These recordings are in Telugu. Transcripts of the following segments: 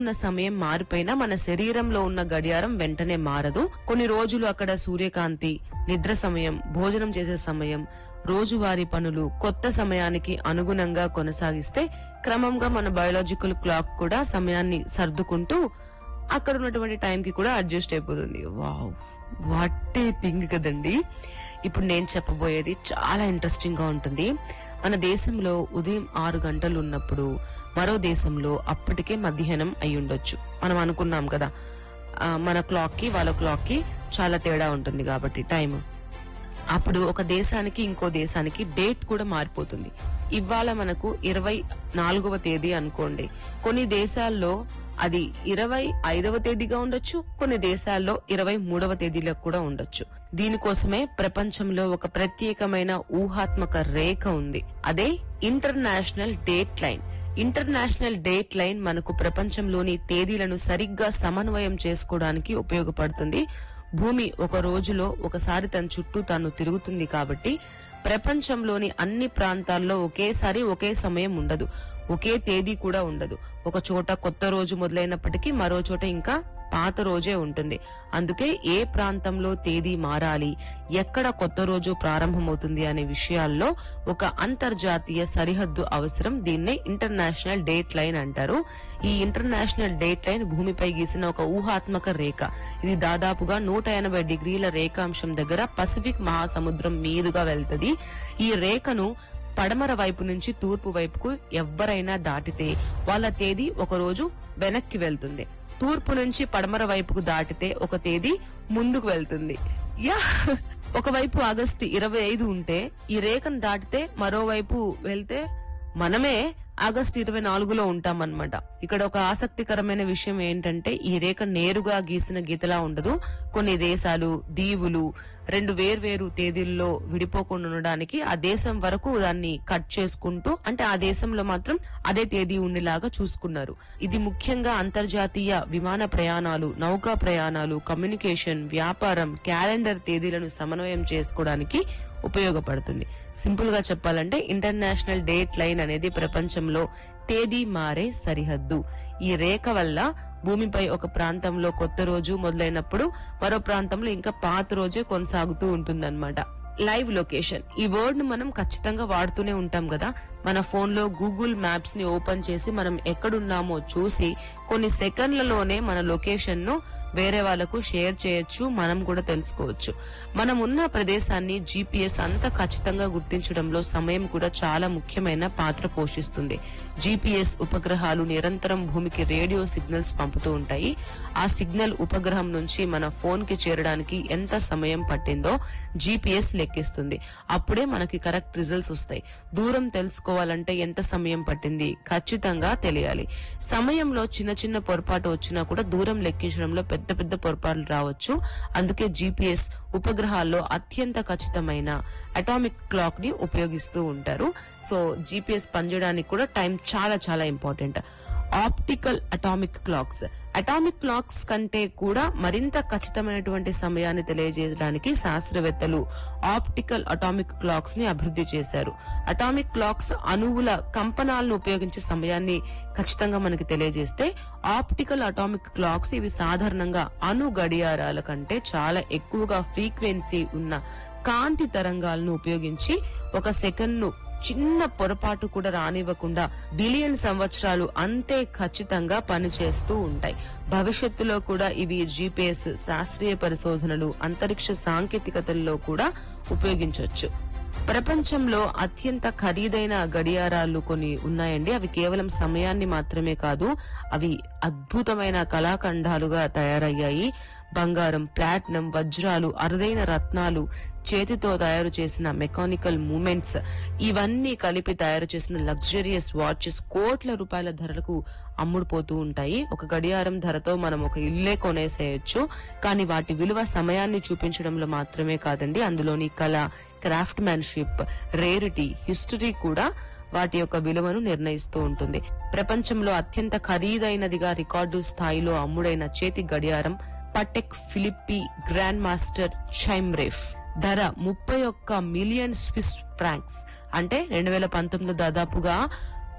ఉన్న సమయం మారిపోయినా మన శరీరంలో ఉన్న గడియారం వెంటనే మారదు కొన్ని రోజులు అక్కడ సూర్యకాంతి నిద్ర సమయం భోజనం చేసే సమయం రోజువారీ పనులు కొత్త సమయానికి అనుగుణంగా కొనసాగిస్తే క్రమంగా మన బయోలాజికల్ క్లాక్ కూడా సమయాన్ని సర్దుకుంటూ అక్కడ ఉన్నటువంటి టైంకి కూడా అడ్జస్ట్ అయిపోతుంది వావ్ వాట్ ఏ థింగ్ కదండి ఇప్పుడు నేను చెప్పబోయేది చాలా ఇంట్రెస్టింగ్ గా ఉంటుంది మన దేశంలో ఉదయం ఆరు గంటలు ఉన్నప్పుడు మరో దేశంలో అప్పటికే మధ్యాహ్నం అయి ఉండొచ్చు మనం అనుకున్నాం కదా ఆ, మన క్లాక్ కి వాళ్ళ క్లాక్ కి చాలా తేడా ఉంటుంది కాబట్టి టైం అప్పుడు ఒక దేశానికి ఇంకో దేశానికి డేట్ కూడా మారిపోతుంది ఇవాళ మనకు ఇరవై నాలుగవ తేదీ అనుకోండి కొన్ని దేశాల్లో అది ఇరవై ఐదవ తేదీగా ఉండొచ్చు కొన్ని దేశాల్లో ఇరవై మూడవ తేదీలో కూడా ఉండొచ్చు దీనికోసమే ప్రపంచంలో ఒక ప్రత్యేకమైన ఊహాత్మక రేఖ ఉంది అదే international date line international date line మనకు ప్రపంచంలోని తేదీలను సరిగ్గా సమన్వయం చేసుకోవడానికి ఉపయోగపడుతుంది భూమి ఒక రోజులో ఒకసారి తన చుట్టూ తాను తిరుగుతుంది కాబట్టి ప్రపంచంలోని అన్ని ప్రాంతాల్లో ఒకేసారి ఒకే సమయం ఉండదు ఒకే తేదీ కూడా ఉండదు ఒక చోట కొత్త రోజు మొదలైనప్పటికీ మరో చోట ఇంకా పాత రోజే ఉంటుంది అందుకే ఏ ప్రాంతంలో తేదీ మారాలి ఎక్కడ కొత్త రోజు ప్రారంభమవుతుంది అనే విషయాల్లో ఒక అంతర్జాతీయ సరిహద్దు అవసరం దీన్నే ఇంటర్నేషనల్ డేట్ లైన్ అంటారు ఈ ఇంటర్నేషనల్ డేట్ లైన్ భూమిపై గీసిన ఒక ఊహాత్మక రేఖ ఇది దాదాపుగా నూట ఎనభై డిగ్రీల రేఖాంశం దగ్గర పసిఫిక్ మహాసముద్రం మీదుగా వెళ్తది ఈ రేఖను పడమర వైపు నుంచి తూర్పు వైపుకు ఎవ్వరైనా దాటితే వాళ్ళ తేదీ ఒక రోజు వెనక్కి వెళ్తుంది తూర్పు నుంచి పడమర వైపుకు దాటితే ఒక తేదీ ముందుకు వెళ్తుంది యా ఒకవైపు ఆగస్టు ఇరవై ఐదు ఉంటే ఈ రేఖను దాటితే మరోవైపు వెళ్తే మనమే ఆగస్టు ఇరవై నాలుగులో ఉంటామన్నమాట ఇక్కడ ఒక ఆసక్తికరమైన విషయం ఏంటంటే ఈ రేఖ నేరుగా గీసిన గీతలా ఉండదు కొన్ని దేశాలు దీవులు రెండు వేర్వేరు తేదీల్లో విడిపోకుండా ఉండడానికి ఆ దేశం వరకు దాన్ని కట్ చేసుకుంటూ అంటే ఆ దేశంలో మాత్రం అదే తేదీ ఉండేలాగా చూసుకున్నారు ఇది ముఖ్యంగా అంతర్జాతీయ విమాన ప్రయాణాలు నౌకా ప్రయాణాలు కమ్యూనికేషన్ వ్యాపారం క్యాలెండర్ తేదీలను సమన్వయం చేసుకోవడానికి ఉపయోగపడుతుంది సింపుల్ గా చెప్పాలంటే ఇంటర్నేషనల్ డేట్ లైన్ అనేది ప్రపంచంలో తేదీ మారే సరిహద్దు ఈ రేఖ వల్ల భూమిపై ఒక ప్రాంతంలో కొత్త రోజు మొదలైనప్పుడు మరో ప్రాంతంలో ఇంకా పాత రోజే కొనసాగుతూ ఉంటుందన్నమాట లైవ్ లొకేషన్ ఈ వర్డ్ ను మనం ఖచ్చితంగా వాడుతూనే ఉంటాం కదా మన ఫోన్ లో గూగుల్ మ్యాప్స్ ని ఓపెన్ చేసి మనం ఎక్కడున్నామో చూసి కొన్ని సెకండ్లలోనే మన లొకేషన్ ను వేరే వాళ్ళకు షేర్ చేయొచ్చు మనం కూడా తెలుసుకోవచ్చు మనం ఉన్న ప్రదేశాన్ని జీపీఎస్ అంత ఖచ్చితంగా గుర్తించడంలో సమయం కూడా చాలా ముఖ్యమైన పాత్ర పోషిస్తుంది జీపీఎస్ ఉపగ్రహాలు నిరంతరం భూమికి రేడియో సిగ్నల్స్ పంపుతూ ఉంటాయి ఆ సిగ్నల్ ఉపగ్రహం నుంచి మన ఫోన్ కి చేరడానికి ఎంత సమయం పట్టిందో జీపీఎస్ లెక్కిస్తుంది అప్పుడే మనకి కరెక్ట్ రిజల్ట్స్ వస్తాయి దూరం తెలుసుకోవాలంటే ఎంత సమయం పట్టింది ఖచ్చితంగా తెలియాలి సమయంలో చిన్న చిన్న పొరపాటు వచ్చినా కూడా దూరం లెక్కించడంలో పెద్ద పెద్ద పొరపాట్లు రావచ్చు అందుకే జీపీఎస్ ఉపగ్రహాల్లో అత్యంత ఖచ్చితమైన అటామిక్ క్లాక్ ని ఉపయోగిస్తూ ఉంటారు సో జీపీఎస్ పనిచేయడానికి కూడా టైం చాలా చాలా important optical atomic clocks atomic clocks కంటే కూడా మరింత ఖచ్చితమైనటువంటి సమయాన్ని తెలియజేయడానికి శాస్త్రవేత్తలు ఆప్టికల్ అటామిక్ క్లాక్స్ ని అభివృద్ధి చేశారు అటామిక్ క్లాక్స్ అణువుల కంపనాలను ఉపయోగించే సమయాన్ని ఖచ్చితంగా మనకి తెలియజేస్తే ఆప్టికల్ అటామిక్ క్లాక్స్ ఇవి సాధారణంగా అణు గడియారాల కంటే చాలా ఎక్కువగా ఫ్రీక్వెన్సీ ఉన్న కాంతి తరంగాలను ఉపయోగించి ఒక సెకండ్ ను చిన్న పొరపాటు కూడా రానివ్వకుండా బిలియన్ సంవత్సరాలు అంతే ఖచ్చితంగా పనిచేస్తూ ఉంటాయి భవిష్యత్తులో కూడా ఇవి జీపీఎస్ శాస్త్రీయ పరిశోధనలు అంతరిక్ష సాంకేతికతల్లో కూడా ఉపయోగించవచ్చు ప్రపంచంలో అత్యంత ఖరీదైన గడియారాలు కొన్ని ఉన్నాయండి అవి కేవలం సమయాన్ని మాత్రమే కాదు అవి అద్భుతమైన కళాఖండాలుగా తయారయ్యాయి బంగారం ప్లాటినం వజ్రాలు అరుదైన రత్నాలు చేతితో తయారు చేసిన మెకానికల్ మూమెంట్స్ ఇవన్నీ కలిపి తయారు చేసిన లగ్జరియస్ వాచెస్ కోట్ల రూపాయల ధరలకు అమ్ముడుపోతూ ఉంటాయి ఒక గడియారం ధరతో మనం ఒక ఇల్లే కొనేసేయచ్చు కానీ వాటి విలువ సమయాన్ని చూపించడంలో మాత్రమే కాదండి అందులోని కళ క్రాఫ్ట్ మ్యాన్షిప్ రేరిటీ హిస్టరీ కూడా వాటి యొక్క విలువను నిర్ణయిస్తూ ఉంటుంది ప్రపంచంలో అత్యంత ఖరీదైనదిగా రికార్డు స్థాయిలో అమ్ముడైన చేతి గడియారం Patek Philippe grandmaster chime ref ధర ముప్పై ఒక్క మిలియన్ స్విస్ ఫ్రాంక్స్ అంటే రెండు వేల పంతొమ్మిది దాదాపుగా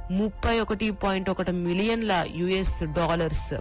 ముప్పై ఒకటి పాయింట్ ఒకటి మిలియన్ల యుఎస్ డాలర్స్